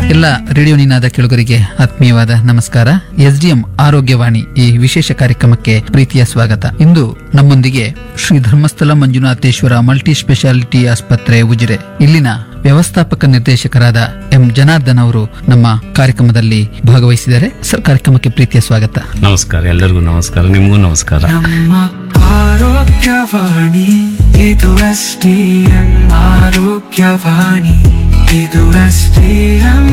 ಎಲ್ಲ ರೇಡಿಯೋ ನಿನಾದ ಕೆಳಗರಿಗೆ ಆತ್ಮೀಯವಾದ ನಮಸ್ಕಾರ ಎಸ್ಡಿಎಂ ಆರೋಗ್ಯವಾಣಿ ಈ ವಿಶೇಷ ಕಾರ್ಯಕ್ರಮಕ್ಕೆ ಪ್ರೀತಿಯ ಸ್ವಾಗತ ಇಂದು ನಮ್ಮೊಂದಿಗೆ ಶ್ರೀ ಧರ್ಮಸ್ಥಳ ಮಂಜುನಾಥೇಶ್ವರ ಮಲ್ಟಿ ಸ್ಪೆಷಾಲಿಟಿ ಆಸ್ಪತ್ರೆ ಉಜಿರೆ ಇಲ್ಲಿನ ವ್ಯವಸ್ಥಾಪಕ ನಿರ್ದೇಶಕರಾದ ಎಂ ಜನಾರ್ದನ್ ಅವರು ನಮ್ಮ ಕಾರ್ಯಕ್ರಮದಲ್ಲಿ ಭಾಗವಹಿಸಿದ್ದಾರೆ ಸರ್ ಕಾರ್ಯಕ್ರಮಕ್ಕೆ ಪ್ರೀತಿಯ ಸ್ವಾಗತ ನಮಸ್ಕಾರ ಎಲ್ಲರಿಗೂ ನಮಸ್ಕಾರ ನಿಮಗೂ ನಮಸ್ಕಾರ ನಮ್ಮ ಆರೋಗ್ಯವಾಣಿ ಇದು ಎಸ್ಡಿಎಂ ಆರೋಗ್ಯವಾಣಿ ಇದು ಎಸ್ಡಿಎಂ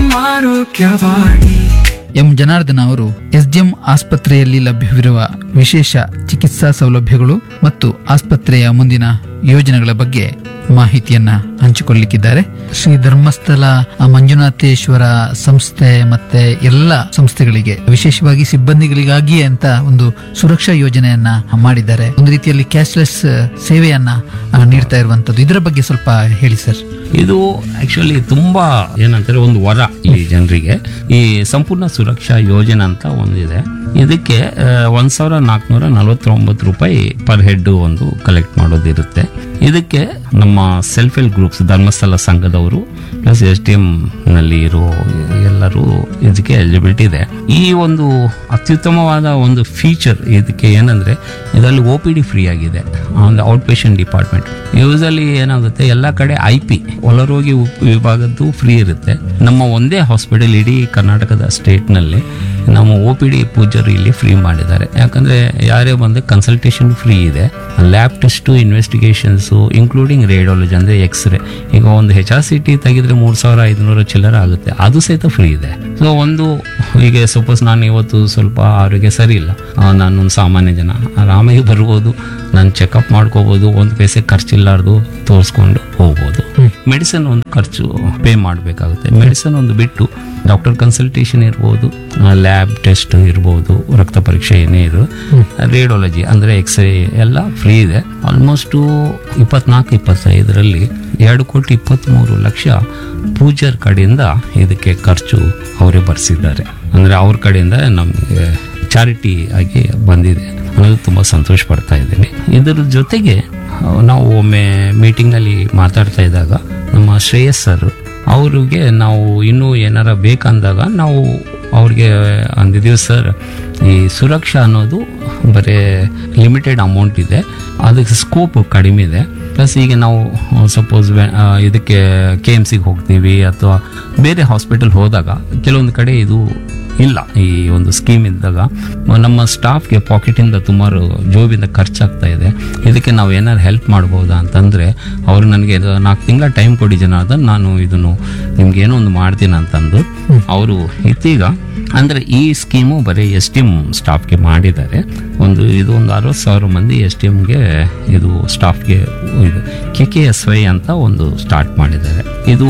ಆರೋಗ್ಯವಾಣಿ ಎಂ ಜನಾರ್ದನ ಅವರು ಎಸ್ಡಿಎಂ ಆಸ್ಪತ್ರೆಯಲ್ಲಿ ಲಭ್ಯವಿರುವ ವಿಶೇಷ ಚಿಕಿತ್ಸಾ ಸೌಲಭ್ಯಗಳು ಮತ್ತು ಆಸ್ಪತ್ರೆಯ ಮುಂದಿನ ಯೋಜನೆಗಳ ಬಗ್ಗೆ ಮಾಹಿತಿಯನ್ನ ಹಂಚಿಕೊಳ್ಳಿಕ್ಕಿದ್ದಾರೆ ಶ್ರೀ ಧರ್ಮಸ್ಥಳ ಮಂಜುನಾಥೇಶ್ವರ ಸಂಸ್ಥೆ ಮತ್ತೆ ಎಲ್ಲ ಸಂಸ್ಥೆಗಳಿಗೆ ವಿಶೇಷವಾಗಿ ಸಿಬ್ಬಂದಿಗಳಿಗಾಗಿಯೇ ಅಂತ ಒಂದು ಸುರಕ್ಷಾ ಯೋಜನೆಯನ್ನ ಮಾಡಿದ್ದಾರೆ ಒಂದು ರೀತಿಯಲ್ಲಿ ಕ್ಯಾಶ್ಲೆಸ್ ಸೇವೆಯನ್ನ ಆ, ನೀಡ್ತಾ ಇರುವಂತದ್ದು ಇದರ ಬಗ್ಗೆ ಸ್ವಲ್ಪ ಹೇಳಿ ಸರ್ ಇದು ಆಕ್ಚುಲಿ ತುಂಬಾ ಏನಂತಾರೆ ಒಂದು ವರ ಈ ಜನರಿಗೆ ಈ ಸಂಪೂರ್ಣ ಸುರಕ್ಷಾ ಯೋಜನೆ ಅಂತ ಒಂದಿದೆ ಇದಕ್ಕೆ ಆ, ಒಂದ್ ಸಾವಿರ ನಾಲ್ಕುನೂರ ನಲವತ್ತೊಂಬತ್ತು ರೂಪಾಯಿ ಪರ್ ಹೆಡ್ ಒಂದು ಕಲೆಕ್ಟ್ ಮಾಡೋದಿರುತ್ತೆ ಇದಕ್ಕೆ ನಮ್ಮ ಸೆಲ್ಫ್ ಹೆಲ್ಪ್ ಗ್ರೂಪ್ಸ್ ಧರ್ಮಸ್ಥಳ ಸಂಘದವರು ಪ್ಲಸ್ ಎಸ್ ಟಿ ಎಂ ನಲ್ಲಿ ಇರೋ ಎಲ್ಲರೂ ಇದಕ್ಕೆ ಎಲಿಜಿಬಿಲಿಟಿ ಇದೆ ಈ ಒಂದು ಅತ್ಯುತ್ತಮವಾದ ಒಂದು ಫೀಚರ್ ಇದಕ್ಕೆ ಏನಂದ್ರೆ ಇದರಲ್ಲಿ ಒ ಪಿ ಡಿ ಫ್ರೀ ಆಗಿದೆ ಒಂದು ಔಟ್ ಪೇಷಂಟ್ ಡಿಪಾರ್ಟ್ಮೆಂಟ್ ಯೂಸಲಿ ಏನಾಗುತ್ತೆ ಎಲ್ಲ ಕಡೆ ಐ ಪಿ ಒಳರೋಗಿ ಉಪ್- ವಿಭಾಗದ್ದು ಫ್ರೀ ಇರುತ್ತೆ ನಮ್ಮ ಒಂದೇ ಹಾಸ್ಪಿಟಲ್ ಇಡೀ ಕರ್ನಾಟಕದ ಸ್ಟೇಟ್ನಲ್ಲಿ ನಮ್ಮ ಒ ಪಿ ಡಿ ಪೂಜರು ಇಲ್ಲಿ ಫ್ರೀ ಮಾಡಿದ್ದಾರೆ ಯಾಕಂದ್ರೆ ಯಾರೇ ಬಂದು ಕನ್ಸಲ್ಟೇಷನ್ ಫ್ರೀ ಇದೆ lab test investigations including radiology ಅಂದರೆ ಎಕ್ಸ್ರೇ ಈಗ ಒಂದು ಹೆಚ್ ಆರ್ ಸಿ ಟಿ ತೆಗೆದ್ರೆ ಮೂರು ಸಾವಿರ ಐದುನೂರು ಚಿಲ್ಲರ ಆಗುತ್ತೆ ಅದು ಸಹಿತ ಫ್ರೀ ಇದೆ ಸೊ ಒಂದು ಈಗ ಸಪೋಸ್ ನಾನು ಇವತ್ತು ಸ್ವಲ್ಪ ಆರೋಗ್ಯ ಸರಿ ಇಲ್ಲ ಆ, ನಾನೊಂದು ಸಾಮಾನ್ಯ ಜನ ಆರಾಮಾಗಿ ಬರ್ಬೋದು ನಾನು ಚೆಕಪ್ ಮಾಡ್ಕೋಬೋದು ಒಂದು ಪೈಸೆ ಖರ್ಚಿಲ್ಲಾರ್ದು ತೋರಿಸ್ಕೊಂಡು ಹೋಗ್ಬೋದು ಮೆಡಿಸಿನ್ ಒಂದು ಖರ್ಚು ಪೇ ಮಾಡಬೇಕಾಗುತ್ತೆ ಮೆಡಿಸಿನ್ ಒಂದು ಬಿಟ್ಟು ಡಾಕ್ಟರ್ ಕನ್ಸಲ್ಟೇಷನ್ ಇರ್ಬೋದು ಲ್ಯಾಬ್ ಟೆಸ್ಟ್ ಇರ್ಬೋದು ರಕ್ತ ಪರೀಕ್ಷೆ ಏನೇ ಇರು ರೇಡಿಯಾಲಜಿ ಅಂದರೆ ಎಕ್ಸ್ರೇ ಎಲ್ಲ ಫ್ರೀ ಇದೆ ಆಲ್ಮೋಸ್ಟು ಇಪ್ಪತ್ನಾಲ್ಕು ಇಪ್ಪತ್ತೈದರಲ್ಲಿ ಎರಡು ಕೋಟಿ ಇಪ್ಪತ್ತ್ಮೂರು ಲಕ್ಷ ಪೂಜಾರ್ ಕಡೆಯಿಂದ ಇದಕ್ಕೆ ಖರ್ಚು ಅವರೇ ಭರಿಸಿದ್ದಾರೆ ಅಂದರೆ ಅವ್ರ ಕಡೆಯಿಂದ ನಮಗೆ ಚಾರಿಟಿ ಆಗಿ ಬಂದಿದೆ ಅನ್ನೋದು ತುಂಬ ಸಂತೋಷ ಪಡ್ತಾ ಇದ್ದೀನಿ ಇದರ ಜೊತೆಗೆ ಆ, ನಾವು ಒಮ್ಮೆ ಮೀಟಿಂಗ್ನಲ್ಲಿ ಮಾತಾಡ್ತಾ ಇದ್ದಾಗ ನಮ್ಮ ಶ್ರೇಯಸ್ ಸರ್ ಅವ್ರಿಗೆ ನಾವು ಇನ್ನೂ ಏನಾರ ಬೇಕಂದಾಗ ನಾವು ಅವ್ರಿಗೆ ಅಂದಿದ್ದೀವಿ ಸರ್ ಈ ಸುರಕ್ಷಾ ಅನ್ನೋದು ಬರೀ ಲಿಮಿಟೆಡ್ ಅಮೌಂಟ್ ಇದೆ ಅದಕ್ಕೆ ಸ್ಕೋಪ್ ಕಡಿಮೆ ಇದೆ ಪ್ಲಸ್ ಈಗ ನಾವು ಸಪೋಸ್ ಇದಕ್ಕೆ ಕೆ ಎಮ್ ಸಿಗೆ ಹೋಗ್ತೀವಿ ಅಥವಾ ಬೇರೆ ಹಾಸ್ಪಿಟಲ್ ಹೋದಾಗ ಕೆಲವೊಂದು ಕಡೆ ಇದು ಇಲ್ಲ ಈ ಒಂದು ಸ್ಕೀಮ್ ಇದ್ದಾಗ ನಮ್ಮ ಸ್ಟಾಫ್ಗೆ ಪಾಕೆಟಿಂದ ಸುಮಾರು ಜೋಬಿಂದ ಖರ್ಚಾಗ್ತಾ ಇದೆ ಇದಕ್ಕೆ ನಾವು ಏನಾದ್ರು ಹೆಲ್ಪ್ ಮಾಡ್ಬೋದಾ ಅಂತಂದ್ರೆ ಅವರು ನನಗೆ ನಾಲ್ಕು ತಿಂಗಳ ಟೈಮ್ ಕೊಡಿ ಜನ ಅದನ್ನು ನಾನು ಇದನ್ನು ನಿಮ್ಗೆ ಏನೋ ಒಂದು ಮಾಡ್ತೀನಿ ಅಂತಂದು ಅವರು ಇತ್ತೀಗ ಅಂದ್ರೆ ಈ ಸ್ಕೀಮು ಬರೀ ಎಸ್ ಟಿ ಎಂ ಸ್ಟಾಫ್ಗೆ ಮಾಡಿದ್ದಾರೆ ಒಂದು ಇದು ಒಂದು ಅರವತ್ತು ಸಾವಿರ ಮಂದಿ ಎಸ್ ಟಿ ಎಮ್ಗೆ ಇದು ಸ್ಟಾಫ್ಗೆ ಇದು ಕೆ ಕೆ ಎಸ್ ವೈ ಅಂತ ಒಂದು ಸ್ಟಾರ್ಟ್ ಮಾಡಿದ್ದಾರೆ ಇದು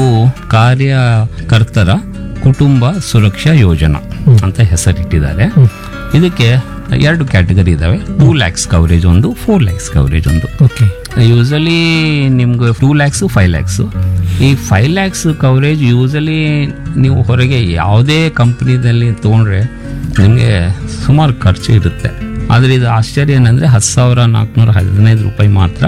ಕಾರ್ಯಕರ್ತರ ಕುಟುಂಬ ಸುರಕ್ಷಾ ಯೋಜನಾ ಅಂತ ಹೆಸರಿಟ್ಟಿದ್ದಾರೆ ಇದಕ್ಕೆ ಎರಡು ಕ್ಯಾಟಗರಿ ಇದಾವೆ ಟೂ ಲ್ಯಾಕ್ಸ್ ಕವರೇಜ್ ಒಂದು ಫೋರ್ ಲ್ಯಾಕ್ಸ್ ಕವರೇಜ್ ಒಂದು ಓಕೆ ಯೂಸಲಿ ನಿಮ್ಗೆ ಟೂ ಲ್ಯಾಕ್ಸು ಫೈವ್ ಲ್ಯಾಕ್ಸು ಈ ಫೈವ್ ಲ್ಯಾಕ್ಸ್ ಕವರೇಜ್ ಯೂಸಲಿ ನೀವು ಹೊರಗೆ ಯಾವುದೇ ಕಂಪ್ನಿದಲ್ಲಿ ತೊಗೊಂಡ್ರೆ ನಿಮಗೆ ಸುಮಾರು ಖರ್ಚು ಇರುತ್ತೆ ಆದರೆ ಇದು ಆಶ್ಚರ್ಯ ಏನಂದರೆ ಹತ್ತು ಸಾವಿರ ನಾಲ್ಕುನೂರ ಹದಿನೈದು ರೂಪಾಯಿ ಮಾತ್ರ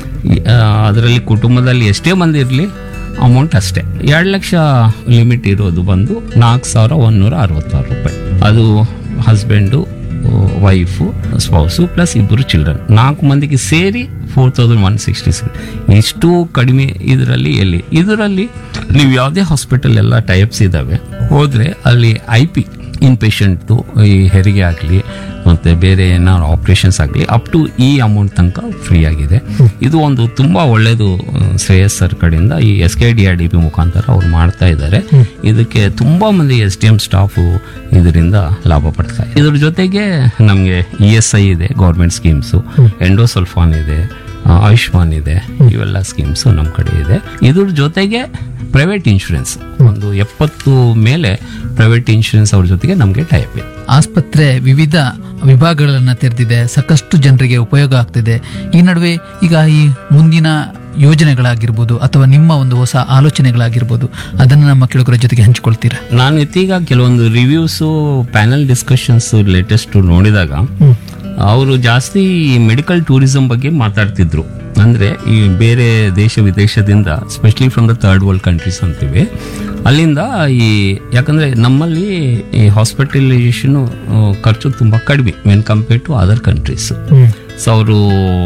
ಅದರಲ್ಲಿ ಕುಟುಂಬದಲ್ಲಿ ಎಷ್ಟೇ ಮಂದಿ ಇರಲಿ ಅಮೌಂಟ್ ಅಷ್ಟೇ ಎರಡು ಲಕ್ಷ ಲಿಮಿಟ್ ಇರೋದು ಬಂದು ನಾಲ್ಕು ಸಾವಿರ ಒಂದೂರ ಅರವತ್ತಾರು ರೂಪಾಯಿ ಅದು ಹಸ್ಬೆಂಡು ವೈಫು ಸ್ಪೌಸು ಪ್ಲಸ್ ಇಬ್ಬರು ಚಿಲ್ಡ್ರನ್ ನಾಲ್ಕು ಮಂದಿಗೆ ಸೇರಿ four thousand one sixty six ಇಷ್ಟು ಕಡಿಮೆ ಇದರಲ್ಲಿ ಎಲ್ಲಿ ಇದರಲ್ಲಿ ನೀವು ಯಾವುದೇ ಹಾಸ್ಪಿಟಲ್ ಎಲ್ಲ ಟೈಪ್ಸ್ ಇದ್ದಾವೆ ಹೋದರೆ ಅಲ್ಲಿ ಐ ಪಿ ಇನ್ ಪೇಷಂಟ್ದು ಈ ಹೆರಿಗೆ ಆಗಲಿ ಮತ್ತು ಬೇರೆ ಏನಾದ್ರು ಆಪ್ರೇಷನ್ಸ್ ಆಗಲಿ ಅಪ್ ಟು ಈ ಅಮೌಂಟ್ ತನಕ ಫ್ರೀ ಆಗಿದೆ ಇದು ಒಂದು ತುಂಬ ಒಳ್ಳೆಯದು ಶ್ರೇಯಸ್ ಸರ್ ಕಡೆಯಿಂದ ಈ S K D R D P ಮುಖಾಂತರ ಅವ್ರು ಮಾಡ್ತಾ ಇದ್ದಾರೆ ಇದಕ್ಕೆ ತುಂಬ ಮಂದಿ ಎಸ್ ಟಿ ಎಂ ಸ್ಟಾಫು ಇದರಿಂದ ಲಾಭ ಪಡ್ತಾ ಇದ್ದಾರೆ ಇದ್ರ ಜೊತೆಗೆ ನಮಗೆ ಇ ಎಸ್ ಐ ಇದೆ ಗೌರ್ಮೆಂಟ್ ಸ್ಕೀಮ್ಸು ಎಂಡೋಸಲ್ಫಾನ್ ಇದೆ ಆ, ಆಯುಷ್ಮಾನ್ ಇದೆ ಇವೆಲ್ಲ ಸ್ಕೀಮ್ಸ್ ನಮ್ಮ ಕಡೆ ಇದೆ ಇದ್ರ ಜೊತೆಗೆ ಪ್ರೈವೇಟ್ ಇನ್ಶೂರೆನ್ಸ್ ಒಂದು ಎಪ್ಪತ್ತು ಮೇಲೆ ಪ್ರೈವೇಟ್ ಇನ್ಶೂರೆನ್ಸ್ ಅವ್ರ ಜೊತೆಗೆ ನಮಗೆ ಟೈಪ್ ಇದೆ ಆಸ್ಪತ್ರೆ ವಿವಿಧ ವಿಭಾಗಗಳನ್ನ ತೆರೆದಿದೆ ಸಾಕಷ್ಟು ಜನರಿಗೆ ಉಪಯೋಗ ಆಗ್ತಿದೆ ಈ ನಡುವೆ ಈಗ ಈ ಮುಂದಿನ ಯೋಜನೆಗಳಾಗಿರ್ಬೋದು ಅಥವಾ ನಿಮ್ಮ ಒಂದು ಹೊಸ ಆಲೋಚನೆಗಳಾಗಿರ್ಬೋದು ಅದನ್ನು ನಮ್ಮ ಕೆಳಗರ ಜೊತೆಗೆ ಹಂಚಿಕೊಳ್ತೀರಾ ನಾನು ಇತ್ತೀಗ ಕೆಲವೊಂದು ರಿವ್ಯೂಸು ಪ್ಯಾನಲ್ ಡಿಸ್ಕಷನ್ಸ್ ಲೇಟೆಸ್ಟ್ ನೋಡಿದಾಗ ಅವರು ಜಾಸ್ತಿ ಮೆಡಿಕಲ್ ಟೂರಿಸಂ ಬಗ್ಗೆ ಮಾತಾಡ್ತಿದ್ರು ಅಂದ್ರೆ ಈ ಬೇರೆ ದೇಶ ವಿದೇಶದಿಂದ specially from the third world countries ಅಂತೀವಿ ಅಲ್ಲಿಂದ ಈ ಯಾಕಂದ್ರೆ ನಮ್ಮಲ್ಲಿ ಈ ಹಾಸ್ಪಿಟಲೈಸೇಷನ್ ಖರ್ಚು ತುಂಬಾ ಕಡಿಮೆ when compare to other countries so ಅವರು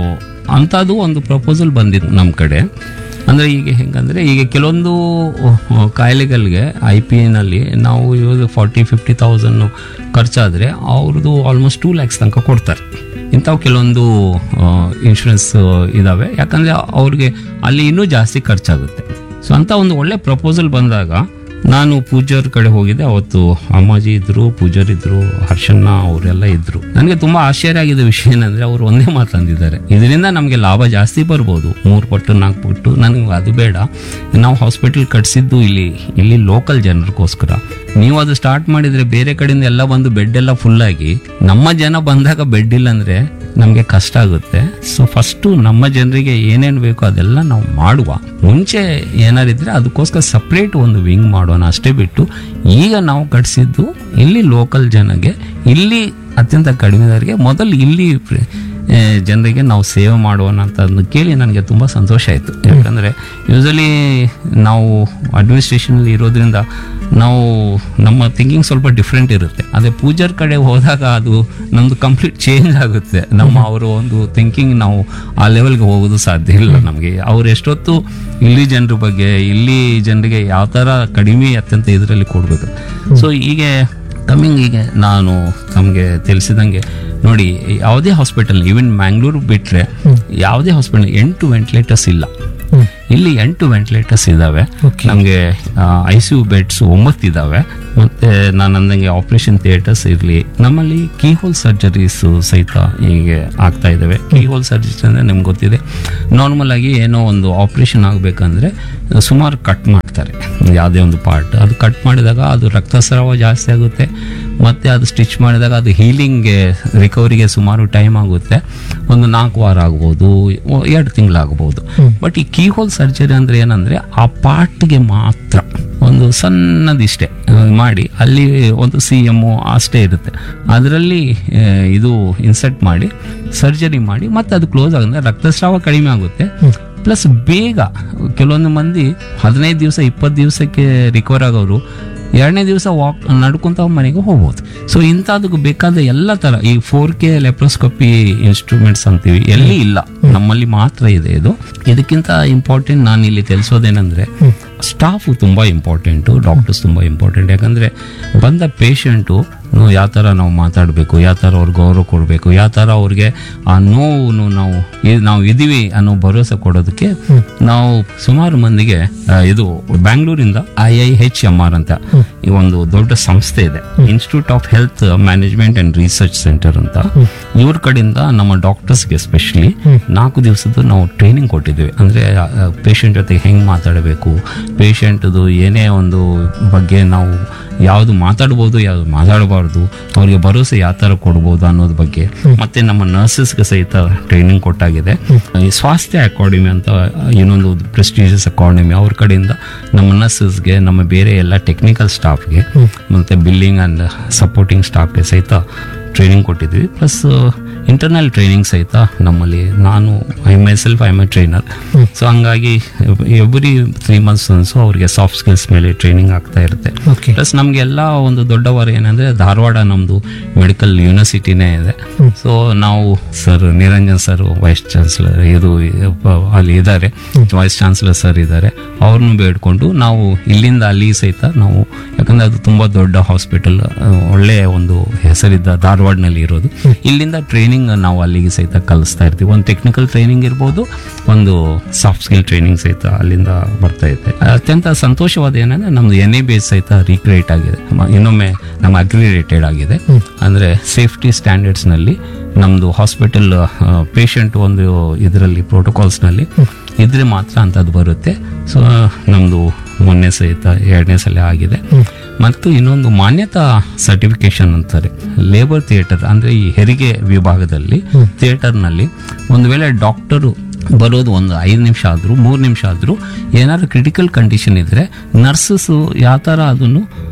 ಅಂಥದ್ದು ಒಂದು ಪ್ರಪೋಸಲ್ ಬಂದಿತ್ತು ನಮ್ಮ ಕಡೆ ಅಂದರೆ ಈಗ ಹೆಂಗಂದರೆ ಈಗ ಕೆಲವೊಂದು ಅಹ್, ಕಾಯಿಲೆಗಳಿಗೆ ಐ ಪಿ ನಲ್ಲಿ ನಾವು ಇವಾಗ ಫಾರ್ಟಿ ಫಿಫ್ಟಿ ತೌಸಂಡ್ ಖರ್ಚಾದರೆ ಅವ್ರದ್ದು ಆಲ್ಮೋಸ್ಟ್ ಟೂ ಲ್ಯಾಕ್ಸ್ ತನಕ ಕೊಡ್ತಾರೆ ಇಂಥವು ಕೆಲವೊಂದು ಇನ್ಶೂರೆನ್ಸ್ ಇದ್ದಾವೆ ಯಾಕಂದರೆ ಅವ್ರಿಗೆ ಅಲ್ಲಿ ಇನ್ನೂ ಜಾಸ್ತಿ ಖರ್ಚಾಗುತ್ತೆ ಸೊ ಅಂತ ಒಂದು ಒಳ್ಳೆ ಪ್ರಪೋಸಲ್ ಬಂದಾಗ ನಾನು ಪೂಜಾರ್ ಕಡೆ ಹೋಗಿದ್ದೆ ಅವತ್ತು ಅಮ್ಮಾಜಿ ಇದ್ರು ಪೂಜಾರ್ ಇದ್ರು ಹರ್ಷಣ್ಣ ಅವರೆಲ್ಲ ಇದ್ರು ನನಗೆ ತುಂಬಾ ಆಶ್ಚರ್ಯ ಆಗಿದ್ದ ವಿಷಯ ಏನಂದ್ರೆ ಅವರು ಒಂದೇ ಮಾತಂದಿದ್ದಾರೆ ಇದರಿಂದ ನಮಗೆ ಲಾಭ ಜಾಸ್ತಿ ಬರ್ಬೋದು ಮೂರು ಪಟ್ಟು ನಾಲ್ಕು ಪಟ್ಟು ನನಗೆ ಅದು ಬೇಡ ನಾವು ಹಾಸ್ಪಿಟಲ್ ಕಟ್ಸಿದ್ದು ಇಲ್ಲಿ ಇಲ್ಲಿ ಲೋಕಲ್ ಜನರಿಗೋಸ್ಕರ ನೀವು ಅದು ಸ್ಟಾರ್ಟ್ ಮಾಡಿದ್ರೆ ಬೇರೆ ಕಡೆಯಿಂದ ಎಲ್ಲ ಬಂದು ಬೆಡ್ ಎಲ್ಲ ಫುಲ್ ಆಗಿ ನಮ್ಮ ಜನ ಬಂದಾಗ ಬೆಡ್ ಇಲ್ಲ ಅಂದ್ರೆ ನಮಗೆ ಕಷ್ಟ ಆಗುತ್ತೆ ಸೊ ಫಸ್ಟು ನಮ್ಮ ಜನರಿಗೆ ಏನೇನು ಬೇಕೋ ಅದೆಲ್ಲ ನಾವು ಮಾಡುವ ಮುಂಚೆ ಏನಾರಿದ್ರೆ ಅದಕ್ಕೋಸ್ಕರ ಸಪ್ರೇಟ್ ಒಂದು ವಿಂಗ್ ಮಾಡೋಣ ಅಷ್ಟೇ ಬಿಟ್ಟು ಈಗ ನಾವು ಕಟ್ಸಿದ್ದು ಇಲ್ಲಿ ಲೋಕಲ್ ಜನಗೆ ಇಲ್ಲಿ ಅತ್ಯಂತ ಕಡಿಮೆ ದರಿಗೆ ಮೊದಲು ಇಲ್ಲಿ ಪ್ರ- ಆ, ಜನರಿಗೆ ನಾವು ಸೇವೆ ಮಾಡೋಣ ಅಂತ ಅದನ್ನ ಕೇಳಿ ನನಗೆ ತುಂಬ ಸಂತೋಷ ಆಯಿತು ಯಾಕಂದರೆ ಯೂಸಲಿ ನಾವು ಅಡ್ಮಿನಿಸ್ಟ್ರೇಷನಲ್ಲಿ ಇರೋದ್ರಿಂದ ನಾವು ನಮ್ಮ ಥಿಂಕಿಂಗ್ ಸ್ವಲ್ಪ ಡಿಫ್ರೆಂಟ್ ಇರುತ್ತೆ ಅದೇ ಪೂಜಾರ್ ಕಡೆ ಹೋದಾಗ ಅದು ನಮ್ಮದು ಕಂಪ್ಲೀಟ್ ಚೇಂಜ್ ಆಗುತ್ತೆ ನಮ್ಮ ಅವರ ಒಂದು ಥಿಂಕಿಂಗ್ ನಾವು ಆ ಲೆವೆಲ್ಗೆ ಹೋಗೋದು ಸಾಧ್ಯ ಇಲ್ಲ ನಮಗೆ ಅವ್ರು ಎಷ್ಟೊತ್ತು ಇಲ್ಲಿ ಜನರ ಬಗ್ಗೆ ಇಲ್ಲಿ ಜನರಿಗೆ ಯಾವ ಥರ ಕಡಿಮೆ ಅತ್ಯಂತ ಇದರಲ್ಲಿ ಕೊಡಬೇಕು ಸೊ ಹೀಗೆ ಕಮ್ಮಿಂಗ್ ಈಗ ನಾನು ನಮಗೆ ತಿಳಿಸಿದಂಗೆ ನೋಡಿ ಯಾವುದೇ ಹಾಸ್ಪಿಟಲ್ ಈವನ್ ಮ್ಯಾಂಗ್ಳೂರು ಬಿಟ್ಟರೆ ಯಾವುದೇ ಹಾಸ್ಪಿಟಲ್ ಎಂಟು ವೆಂಟಿಲೇಟರ್ಸ್ ಇಲ್ಲ ಇಲ್ಲಿ ಎಂಟು ವೆಂಟಿಲೇಟರ್ಸ್ ಇದ್ದಾವೆ ನಮಗೆ ಐ ಸಿ ಯು ಬೆಡ್ಸ್ ಒಂಬತ್ತು ಇದ್ದಾವೆ ಮತ್ತೆ ನಾನು ಅಂದಂಗೆ ಆಪರೇಷನ್ ಥಿಯೇಟರ್ಸ್ ಇರಲಿ ನಮ್ಮಲ್ಲಿ ಕೀಹೋಲ್ ಸರ್ಜರೀಸ್ ಸಹಿತ ಹೀಗೆ ಆಗ್ತಾ ಇದ್ದಾವೆ ಕೀಹೋಲ್ ಸರ್ಜರೀಸ್ ಅಂದರೆ ನಿಮ್ಗೆ ಗೊತ್ತಿದೆ ನಾರ್ಮಲ್ ಆಗಿ ಏನೋ ಒಂದು ಆಪರೇಷನ್ ಆಗಬೇಕಂದ್ರೆ ಸುಮಾರು ಕಟ್ ಮಾಡ್ತಾರೆ ಯಾವುದೇ ಒಂದು ಪಾರ್ಟ್ ಅದು ಕಟ್ ಮಾಡಿದಾಗ ಅದು ರಕ್ತಸ್ರಾವ ಜಾಸ್ತಿ ಆಗುತ್ತೆ ಮತ್ತೆ ಅದು ಸ್ಟಿಚ್ ಮಾಡಿದಾಗ ಅದು ಹೀಲಿಂಗ್ಗೆ ರಿಕವರಿಗೆ ಸುಮಾರು ಟೈಮ್ ಆಗುತ್ತೆ ಒಂದು ನಾಲ್ಕು ವಾರ ಆಗ್ಬೋದು ಒ- ಎರಡು ತಿಂಗಳಾಗ್ಬೋದು ಬಟ್ ಈ ಕೀಹೋಲ್ ಸರ್ಜರಿ ಅಂದ್ರೆ ಏನಂದ್ರೆ ಆ ಪಾರ್ಟ್ಗೆ ಮಾತ್ರ ಒಂದು ಸಣ್ಣದಿಷ್ಟೇ ಆ, ಮಾಡಿ ಅಲ್ಲಿ ಒಂದು ಸಿ ಎಮ್ ಅಷ್ಟೇ ಇರುತ್ತೆ ಅದರಲ್ಲಿ ಆ, ಇದು ಇನ್ಸರ್ಟ್ ಮಾಡಿ ಸರ್ಜರಿ ಮಾಡಿ ಮತ್ತೆ ಅದು ಕ್ಲೋಸ್ ಆಗುತ್ತೆ ರಕ್ತಸ್ರಾವ ಕಡಿಮೆ ಆಗುತ್ತೆ ಪ್ಲಸ್ ಬೇಗ ಕೆಲವೊಂದು ಮಂದಿ ಹದಿನೈದು ದಿವಸ ಇಪ್ಪತ್ತು ದಿವಸಕ್ಕೆ ರಿಕವರ್ ಆಗೋರು ಎರಡನೇ ದಿವಸ ವಾಕ್ ನಡ್ಕೊಂತ ಮನೆಗೆ ಹೋಗ್ಬೋದು ಸೊ ಇಂಥದಕ್ಕೆ ಬೇಕಾದ ಎಲ್ಲ ಥರ ಈ ಫೋರ್ ಕೆ ಲೆಪ್ರೋಸ್ಕೋಪಿ ಇನ್ಸ್ಟ್ರೂಮೆಂಟ್ಸ್ ಅಂತೀವಿ ಎಲ್ಲಿ ಇಲ್ಲ ನಮ್ಮಲ್ಲಿ ಮಾತ್ರ ಇದೆ ಇದು ಇದಕ್ಕಿಂತ ಇಂಪಾರ್ಟೆಂಟ್ ನಾನು ಇಲ್ಲಿ ತಿಳಿಸೋದೇನೆಂದ್ರೆ ಸ್ಟಾಫು ತುಂಬ ಇಂಪಾರ್ಟೆಂಟು ಡಾಕ್ಟರ್ಸ್ ತುಂಬ ಇಂಪಾರ್ಟೆಂಟ್ ಯಾಕಂದರೆ ಬಂದ ಪೇಷಂಟು ಯಾವ ಥರ ನಾವು ಮಾತಾಡಬೇಕು ಯಾವ ಥರ ಅವ್ರಿಗೆ ಗೌರವ ಕೊಡಬೇಕು ಯಾವ ಥರ ಅವ್ರಿಗೆ ಆ ನೋವು ನಾವು ಇ- ನಾವು ಇದೀವಿ ಅನ್ನೋ ಭರವಸೆ ಕೊಡೋದಕ್ಕೆ ನಾವು ಸುಮಾರು ಮಂದಿಗೆ ಆ, ಇದು ಬ್ಯಾಂಗ್ಳೂರಿಂದ I I H M R ಅಂತ ಈ ಒಂದು ದೊಡ್ಡ ಸಂಸ್ಥೆ ಇದೆ Institute of Health Management and Research Centre ಅಂತ ಇವ್ರ ಕಡೆಯಿಂದ ನಮ್ಮ ಡಾಕ್ಟರ್ಸ್ಗೆ ಸ್ಪೆಷಲಿ ನಾಲ್ಕು ದಿವಸದ್ದು ನಾವು ಟ್ರೈನಿಂಗ್ ಕೊಟ್ಟಿದ್ದೇವೆ ಅಂದರೆ ಪೇಷಂಟ್ ಜೊತೆಗೆ ಹೆಂಗೆ ಮಾತಾಡಬೇಕು ಪೇಷಂಟ್ದು ಏನೇ ಒಂದು ಬಗ್ಗೆ ನಾವು ಯಾವುದು ಮಾತಾಡ್ಬೋದು ಯಾವುದು ಮಾತಾಡಬಾರ್ದು ಅವ್ರಿಗೆ ಭರವಸೆ ಯಾವ ಥರ ಕೊಡ್ಬೋದು ಅನ್ನೋದ್ರ ಬಗ್ಗೆ ಮತ್ತೆ ನಮ್ಮ ನರ್ಸಸ್ಗೆ ಸಹಿತ ಟ್ರೈನಿಂಗ್ ಕೊಟ್ಟಾಗಿದೆ ಈ ಸ್ವಾಸ್ಥ್ಯ ಅಕಾಡೆಮಿ ಅಂತ ಇನ್ನೊಂದು ಪ್ರೆಸ್ಟೀಜಿಯಸ್ ಅಕಾಡೆಮಿ ಅವ್ರ ಕಡೆಯಿಂದ ನಮ್ಮ ನರ್ಸಸ್ಗೆ ನಮ್ಮ ಬೇರೆ ಎಲ್ಲ ಟೆಕ್ನಿಕಲ್ ಸ್ಟಾಫ್ಗೆ ಮತ್ತೆ ಬಿಲ್ಲಿಂಗ್ ಅಂಡ್ ಸಪೋರ್ಟಿಂಗ್ ಸ್ಟಾಫ್ಗೆ ಸಹಿತ ಟ್ರೈನಿಂಗ್ ಕೊಟ್ಟಿದ್ವಿ ಪ್ಲಸ್ ಇಂಟರ್ನಲ್ ಟ್ರೈನಿಂಗ್ ಸಹಿತ ನಮ್ಮಲ್ಲಿ ನಾನು I myself I my trainer so ಹಂಗಾಗಿ ಎವ್ರಿ ತ್ರೀ ಮಂತ್ಸ್ ಅನ್ಸು ಅವ್ರಿಗೆ ಸಾಫ್ಟ್ ಸ್ಕಿಲ್ಸ್ ಮೇಲೆ ಟ್ರೈನಿಂಗ್ ಆಗ್ತಾ ಇರುತ್ತೆ ಓಕೆ ಪ್ಲಸ್ ನಮಗೆಲ್ಲ ಒಂದು ದೊಡ್ಡವರ ಏನಂದ್ರೆ ಧಾರವಾಡ ನಮ್ಮದು ಮೆಡಿಕಲ್ ಯೂನಿವರ್ಸಿಟಿನೇ ಇದೆ ಸೊ ನಾವು sir Niranjan sir vice chancellor ಇದು ಪ- ಅಲ್ಲಿ ಇದ್ದಾರೆ ವೈಸ್ ಚಾನ್ಸಲರ್ ಸರ್ ಇದ್ದಾರೆ ಅವ್ರನ್ನು ಬೇಡ್ಕೊಂಡು ನಾವು ಇಲ್ಲಿಂದ ಅಲ್ಲಿ ಸಹಿತ ನಾವು ಯಾಕಂದ್ರೆ ಅದು ತುಂಬಾ ದೊಡ್ಡ ಹಾಸ್ಪಿಟಲ್ ಒಳ್ಳೆಯ ಒಂದು ಹೆಸರಿದ್ದ ಧಾರವಾಡನಲ್ಲಿ ಇರೋದು ಇಲ್ಲಿಂದ ಟ್ರೈನಿಂಗ್ ನಾವು ಅಲ್ಲಿಗೆ ಸಹಿತ ಕಲಿಸ್ತಾ ಇರ್ತೀವಿ ಒಂದು ಟೆಕ್ನಿಕಲ್ ಟ್ರೈನಿಂಗ್ ಇರ್ಬೋದು ಒಂದು ಸಾಫ್ಟ್ ಸ್ಕಿಲ್ ಟ್ರೈನಿಂಗ್ ಸಹಿತ ಅಲ್ಲಿಂದ ಬರ್ತಾ ಇದೆ ಅತ್ಯಂತ ಸಂತೋಷವಾದ ಏನಂದ್ರೆ ನಮ್ದು ಎನ್ ಎ ಬಿ ಎಸ್ ಸಹಿತ ರೀಕ್ರಿಯೇಟ್ ಆಗಿದೆ ಮ- ಇನ್ನೊಮ್ಮೆ ನಮ್ಮ ಅಗ್ರಿರೇಟೆಡ್ ಆಗಿದೆ ಅಂದ್ರೆ ಸೇಫ್ಟಿ ಸ್ಟ್ಯಾಂಡರ್ಡ್ಸ್ ನಲ್ಲಿ ನಮ್ದು ಹಾಸ್ಪಿಟಲ್ ಪೇಷಂಟ್ ಒಂದು ಇದರಲ್ಲಿ ಪ್ರೋಟೋಕಾಲ್ಸ್ನಲ್ಲಿ ಇದ್ರೆ ಮಾತ್ರ ಅಂತದ್ದು ಬರುತ್ತೆ ಸೊ ನಮ್ದು ಮೊನ್ನೆ ಸಹಿತ ಎರಡನೇ ಸಲ ಆಗಿದೆ ಮತ್ತು ಇನ್ನೊಂದು ಮಾನ್ಯತಾ ಸರ್ಟಿಫಿಕೇಶನ್ ಅಂತಾರೆ ಲೇಬರ್ ಥಿಯೇಟರ್ ಅಂದ್ರೆ ಈ ಹೆರಿಗೆ ವಿಭಾಗದಲ್ಲಿ ಥಿಯೇಟರ್ನಲ್ಲಿ ಒಂದು ವೇಳೆ ಡಾಕ್ಟರು ಬರೋದು ಒಂದು ಐದು ನಿಮಿಷ ಆದರೂ ಮೂರು ನಿಮಿಷ ಆದರೂ ಏನಾದ್ರು ಕ್ರಿಟಿಕಲ್ ಕಂಡೀಷನ್ ಇದ್ರೆ ನರ್ಸಸ್ ಯಾವ ಥರ ಅದನ್ನು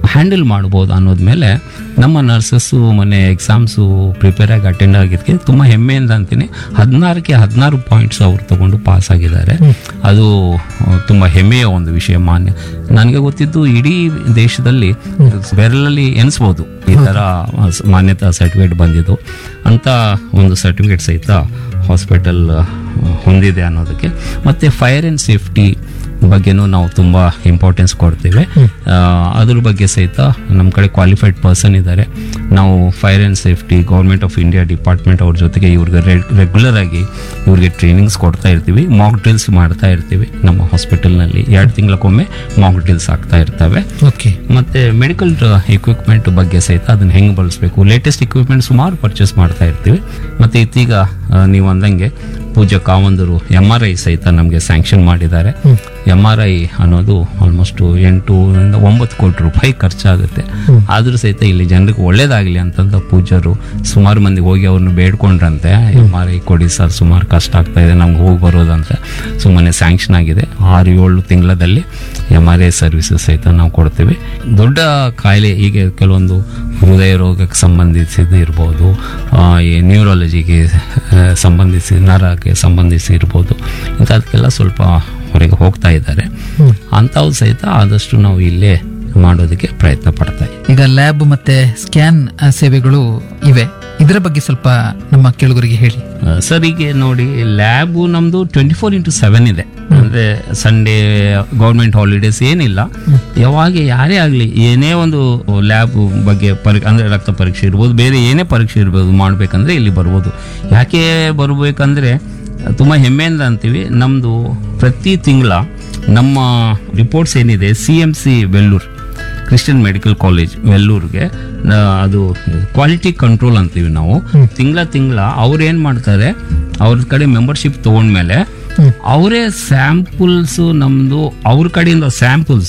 ಹ್ಯಾಂಡಲ್ ಮಾಡ್ಬೋದು ಅನ್ನೋದ್ಮೇಲೆ ನಮ್ಮ ನರ್ಸಸ್ಸು ಮೊನ್ನೆ ಎಕ್ಸಾಮ್ಸು ಪ್ರಿಪೇರ್ ಆಗಿ ಅಟೆಂಡ್ ಆಗಿದ್ದಕ್ಕೆ ತುಂಬ ಹೆಮ್ಮೆಯಿಂದ ಅಂತೀನಿ ಹದಿನಾರಕ್ಕೆ ಹದಿನಾರು ಪಾಯಿಂಟ್ಸ್ ಅವ್ರು ತಗೊಂಡು ಪಾಸ್ ಆಗಿದ್ದಾರೆ ಅದು ಆ, ತುಂಬ ಹೆಮ್ಮೆಯ ಒಂದು ವಿಷಯ ಮಾನ್ಯ ನನಗೆ ಗೊತ್ತಿದ್ದು ಇಡೀ ದೇಶದಲ್ಲಿ ಬೆರಳಲ್ಲಿ ಎನಿಸ್ಬೋದು ಈ ಥರ ಸ- ಮಾನ್ಯತಾ ಸರ್ಟಿಫಿಕೇಟ್ ಬಂದಿದ್ದು ಅಂತ ಒಂದು ಸರ್ಟಿಫಿಕೇಟ್ ಸಹಿತ ಹಾಸ್ಪಿಟಲ್ ಹೊಂದಿದೆ ಅನ್ನೋದಕ್ಕೆ ಮತ್ತೆ ಫೈರ್ ಆ್ಯಂಡ್ ಸೇಫ್ಟಿ ಬಗ್ಗೆನೂ ನಾವು ತುಂಬ ಇಂಪಾರ್ಟೆನ್ಸ್ ಕೊಡ್ತೀವಿ ಆ, ಅದ್ರ ಬಗ್ಗೆ ಸಹಿತ ನಮ್ಮ ಕಡೆ ಕ್ವಾಲಿಫೈಡ್ ಪರ್ಸನ್ ಇದ್ದಾರೆ ನಾವು fire and safety government of India department ಅವ್ರ ಜೊತೆಗೆ ಇವ್ರಿಗೆ ರೆಗ್ಯುಲರ್ ಆಗಿ ಇವ್ರಿಗೆ ಟ್ರೈನಿಂಗ್ಸ್ ಕೊಡ್ತಾ ಇರ್ತೀವಿ ಮಾಕ್ ಡ್ರಿಲ್ಸ್ ಮಾಡ್ತಾ ಇರ್ತೀವಿ ನಮ್ಮ ಹಾಸ್ಪಿಟಲ್ನಲ್ಲಿ ಎರಡು ತಿಂಗಳಕ್ಕೊಮ್ಮೆ ಮಾಕ್ ಡ್ರಿಲ್ಸ್ ಆಗ್ತಾ ಇರ್ತವೆ ಓಕೆ ಮತ್ತೆ ಮೆಡಿಕಲ್ ಎಕ್ವಿಪ್ಮೆಂಟ್ ಬಗ್ಗೆ ಸಹಿತ ಅದನ್ನ ಹೆಂಗೆ ಬಳಸಬೇಕು ಲೇಟೆಸ್ಟ್ ಎಕ್ವಿಪ್ಮೆಂಟ್ ಸುಮಾರು ಪರ್ಚೇಸ್ ಮಾಡ್ತಾ ಇರ್ತೀವಿ ಮತ್ತೆ ಇತ್ತೀಗ ಆ, ನೀವು ಅಂದಂಗೆ ಪೂಜ್ಯ ಕಾವಂದರು ಎಮ್ ಆರ್ ಐ ಸಹಿತ ನಮಗೆ ಸ್ಯಾಂಕ್ಷನ್ ಮಾಡಿದ್ದಾರೆ ಎಮ್ ಆರ್ ಐ ಅನ್ನೋದು ಆಲ್ಮೋಸ್ಟ್ ಎಂಟು ಇಂದ ಒಂಬತ್ತು ಕೋಟಿ ರೂಪಾಯಿ ಖರ್ಚಾಗುತ್ತೆ ಆದ್ರೂ ಸಹಿತ ಇಲ್ಲಿ ಜನರಿಗೆ ಒಳ್ಳೇದಾಗಲಿ ಅಂತಂದ ಪೂಜ್ಯರು ಸುಮಾರು ಮಂದಿ ಹೋಗಿ ಅವ್ರನ್ನ ಬೇಡ್ಕೊಂಡ್ರಂತೆ ಎಮ್ ಆರ್ ಐ ಕೊಡಿ ಸರ್ ಸುಮಾರು ಕಷ್ಟ ಆಗ್ತಾ ಇದೆ ನಮ್ಗೆ ಹೋಗಿ ಬರೋದಂತ ಸುಮ್ಮನೆ ಸ್ಯಾಂಕ್ಷನ್ ಆಗಿದೆ ಆರು ಏಳು ತಿಂಗಳಲ್ಲಿ ಎಮ್ ಆರ್ ಐ ಸರ್ವಿಸಸ್ ಸಹಿತ ನಾವು ಕೊಡ್ತೀವಿ ದೊಡ್ಡ ಕಾಯಿಲೆ ಹೀಗೆ ಕೆಲವೊಂದು ಹೃದಯ ರೋಗಕ್ಕೆ ಸಂಬಂಧಿಸಿದ ಇರ್ಬೋದು ಆ, ಈ ನ್ಯೂರಾಲಜಿಗೆ ಆ, ಸಂಬಂಧಿಸಿ ನರಕ್ಕೆ ಸಂಬಂಧಿಸಿ ಇರ್ಬೋದು ಇಂಥದಕ್ಕೆಲ್ಲ ಸ್ವಲ್ಪ ಹೊರಗೆ ಹೋಗ್ತಾ ಇದ್ದಾರೆ ಅಂಥವು ಸಹಿತ ಆದಷ್ಟು ನಾವು ಇಲ್ಲೇ ಮಾಡೋದಕ್ಕೆ ಪ್ರಯತ್ನ ಪಡ್ತಾ ಇದ್ದೀವಿ ಈಗ ಲ್ಯಾಬ್ ಮತ್ತೆ ಸ್ಕ್ಯಾನ್ ಸೇವೆಗಳು ಇವೆ ಇದರ ಬಗ್ಗೆ ಸ್ವಲ್ಪ ನಮ್ಮ ಕೇಳುಗರಿಗೆ ಹೇಳಿ ಆ, ಸರ್ ಈಗ ನೋಡಿ ಲ್ಯಾಬು ನಮ್ದು ಟ್ವೆಂಟಿ ಫೋರ್ ಇಂಟು ಸೆವೆನ್ ಇದೆ ಅಂದ್ರೆ ಸಂಡೇ ಗೌರ್ಮೆಂಟ್ ಹಾಲಿಡೇಸ್ ಏನಿಲ್ಲ ಯಾವಾಗ ಯಾರೇ ಆಗಲಿ ಏನೇ ಒಂದು ಲ್ಯಾಬ್ ಬಗ್ಗೆ ಪರಿ ಅಂದ್ರೆ ರಕ್ತ ಪರೀಕ್ಷೆ ಇರ್ಬೋದು ಬೇರೆ ಏನೇ ಪರೀಕ್ಷೆ ಇರ್ಬೋದು ಮಾಡ್ಬೇಕಂದ್ರೆ ಇಲ್ಲಿ ಬರ್ಬೋದು ಯಾಕೆ ಬರ್ಬೇಕಂದ್ರೆ ತುಂಬ ಹೆಮ್ಮೆಯಿಂದ ಅಂತೀವಿ ನಮ್ಮದು ಪ್ರತಿ ತಿಂಗಳ ನಮ್ಮ ರಿಪೋರ್ಟ್ಸ್ ಏನಿದೆ C M C Vellore Christian Medical College ವೆಲ್ಲೂರ್ಗೆ ನ- ಅದು ಕ್ವಾಲಿಟಿ ಕಂಟ್ರೋಲ್ ಅಂತೀವಿ ನಾವು ತಿಂಗಳ ತಿಂಗಳ ಅವ್ರು ಏನ್ ಮಾಡ್ತಾರೆ ಅವ್ರ ಕಡೆ ಮೆಂಬರ್ಶಿಪ್ ತಗೊಂಡ್ಮೇಲೆ ಅವರೇ ಸ್ಯಾಂಪಲ್ಸ್ ನಮ್ದು ಅವ್ರ ಕಡೆಯಿಂದ ಸ್ಯಾಂಪಲ್ಸ್